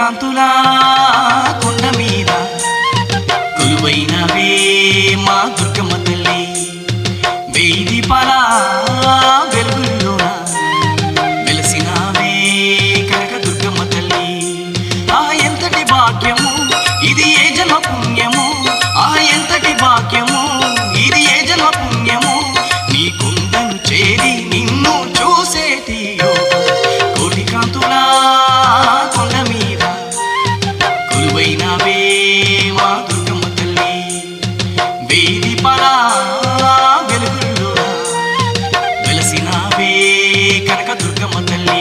కాంతులా కొండ మీద కొలువైనవే మా దుర్గమ్మ తల్లి వెయ్యి దీపాల వెలుగుల్లోన వెలసినావే కనక దుర్గమ్మ తల్లి ఆ ఎంతటి భాగ్యము ఇది ఏ జన్మ పుణ్యము ఆ ఎంతటి భాగ్యము ఇది ఏ జన్మ పుణ్యము నీ కుండను చేరి నిన్ను చూసేటి యోగం. కోటి కాంతులా కొండ మీద కొలువైనవే మా దుర్గమ్మ తల్లి వేది పలా వెలుగుల్లో వెలసినావే కనక దుర్గమ్మ తల్లి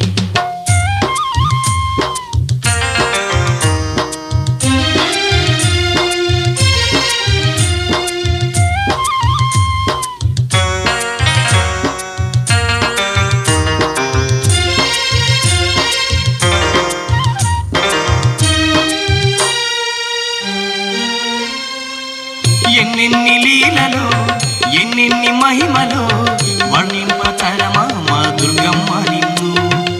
ఎన్నెన్ని లీలలు ఎన్నెన్ని మహిమలు వర్ణింపతరమా మా దుర్గమ్మ నిన్ను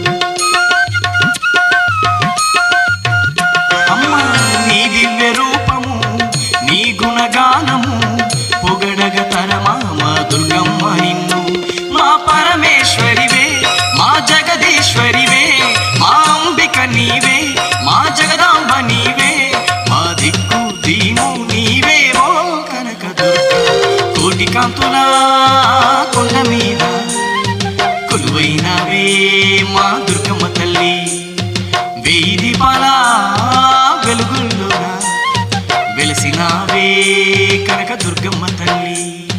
అమ్మా నీ దివ్య రూపము నీ గుణగానము పొగడగ తరమా మా దుర్గమ్మ నిన్ను మా పరమేశ్వరివే మా జగదీశ్వరివే మా అంబిక నీవే మా జగదాంబ నీవే మా దిక్కు దీము నీవే ఓ కనక దుర్గ కోటి కాంతులా కొండ మీద కొలువైనవే మా దుర్గమ్మ తల్లి వెయ్యి దీపాల వెలుగుల్లోన వెలసినావే కనక దుర్గమ్మ తల్లి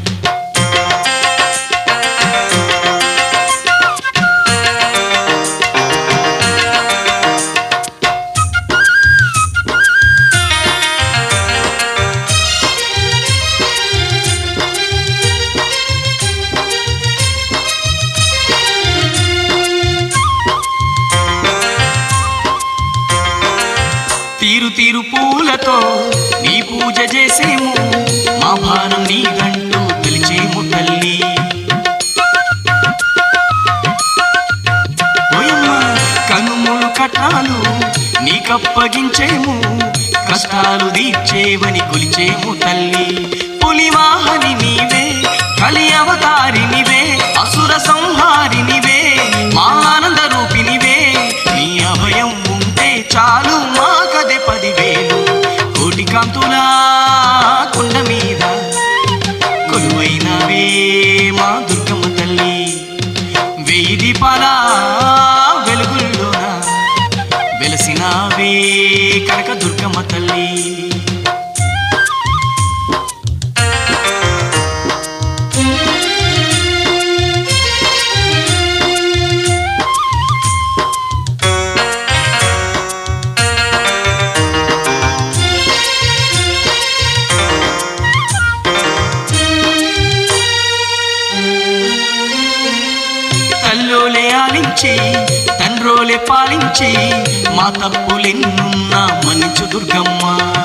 తీరు తీరు పూలతో నీ పూజ చేసేము మా భారం నీ గంటూ పిలిచేము తల్లి ఓయమ్మ కనుములు కట్టాలు నీకప్పగించేము కష్టాలు తీర్చేవని కొలిచేము తల్లి పులివాహని నీవే కలి అవతారి నివే అసుర సంహారి నివే మా ఆనంద రూపినివే నీ అభయం ఉంటే చాలు మా కదే పదివేలు కోటి కాంతులా కొండ మీద కొలువైనవే మా దుర్గమ్మ తల్లి వెయ్యి దీపాల వెలుగుల్లోన వెలసినావే కనక దుర్గమ్మ తల్లి తల్లోలే ఆలించి తండ్రోలే పాలించి మా తప్పులెన్నున్నా మన్నించు దుర్గమ్మ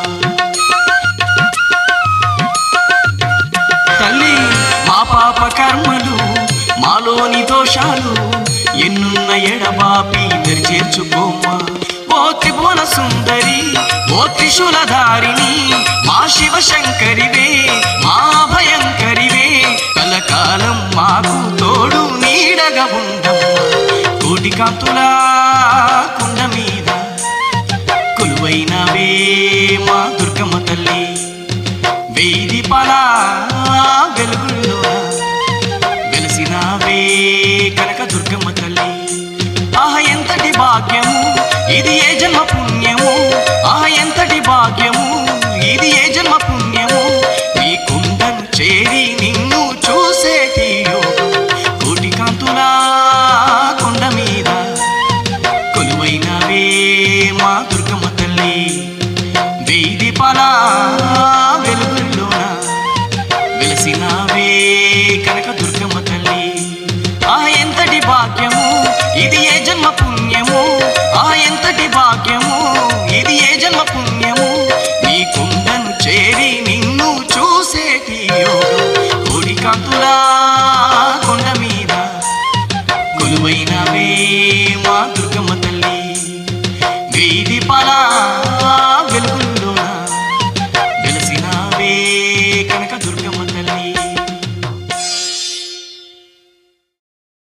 తల్లి మా పాప కర్మలు మాలోని దోషాలు ఎన్నున్న ఎడబాపి చేర్చుకోమ్మా ఓ త్రిభువన సుందరి ఓ త్రిశూలధారిణి మా శివ శంకరివే మా భయంకరివే కలకాలం మాకు తోడు నీడగా ఉండమ్మా కోటి కాంతులా కుండ మీద కొలువైనవే మా దుర్గమ్మ తల్లి వెయ్యి దీపాల వెలుగుల్లో వెలసినావే కనక దుర్గమ్మ తల్లి ఆహ ఎంతటి భాగ్యము ఇది ఏ జన్మ పుణ్యము ఆహ ఎంతటి భాగ్యము ఇది ఏ జన్మ పుణ్యము నీ కుండను చేరి నిన్ను చూసేటి యోగం కోటి కాంతులా కొండ మీద కొలువైనవే మా దుర్గమ్మ తల్లి వెయ్యి దీపాల వెలుగుల్లోన వెలసినావే కనక దుర్గమ్మ తల్లి ఆ ఎంతటి భాగ్యము ఇది ఏ జన్మ పుణ్యము ఆ ఎంతటి భాగ్యము ఇది ఏ జన్మ పుణ్యము నీ కుండను చేరి నిన్ను చూసేటి యోగం కోడి కాంతులా కొండ మీద కొలువైనవే మా